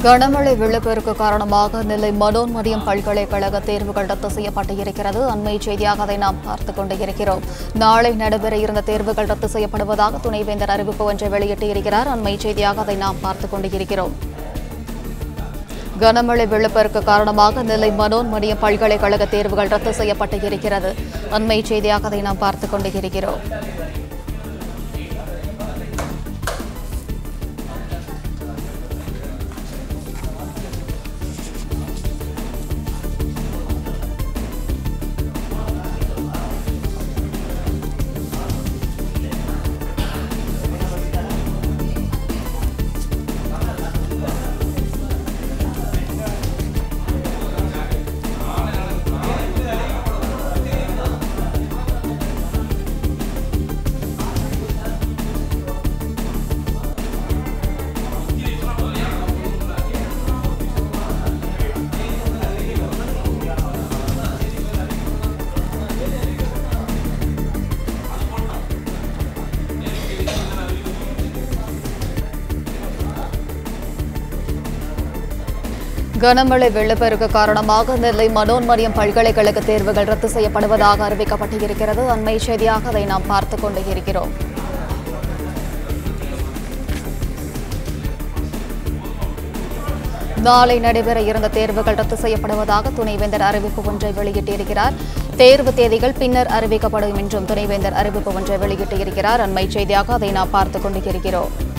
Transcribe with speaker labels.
Speaker 1: கனமழை வெள்ளப்பெருக்கு காரணமாக நெல்லை மனோன்மணியம் பல்கலைக்கழக தேர்வுகள் ரத்து செய்யப்பட்டு இருக்கிறது அண்மை செய்தியாக அதை நாம் பார்த்துக் கொண்டு இருக்கிறோம் நாளை நடைபெற இருந்த தேர்வுகள் ரத்து செய்யப்படுவதாக துணைவேந்தர் அறிவிப்பு ஒன்றை வெளியிட்டு இருக்கிறார் அண்மை செய்தியாக அதை நாம் பார்த்துக் கொண்டு இருக்கிறோம் கனமழை வெள்ளப்பெருக்கு காரணமாக நெல்லை மனோன்மணியம் பல்கலைக்கழக தேர்வுகள் ரத்து செய்யப்பட்டு இருக்கிறது அண்மை செய்தியாக அதை நாம் பார்த்துக் கொண்டு இருக்கிறோம் கனமழை வெள்ளப்பெருக்கு காரணமாக நெல்லை மனோன்மணியம் பல்கலைக்கழக தேர்வுகள் ரத்து செய்யப்படுவதாக அறிவிக்கப்பட்டு இருக்கிறது அண்மை செய்தியாக அதை நாம் பார்த்துக் கொண்டு இருக்கிறோம் நாளை நடைபெற இருந்த தேர்வுகள் ரத்து செய்யப்படுவதாக துணைவேந்தர் அறிவிப்பு ஒன்றை வெளியிட்டிருக்கிறார் தேர்வு தேதிகள் பின்னர் அறிவிக்கப்படும் என்றும் துணைவேந்தர் அறிவிப்பு ஒன்றை வெளியிட்டிருக்கிறார் அண்மை செய்தியாக அதை நாம் பார்த்துக் கொண்டு இருக்கிறோம்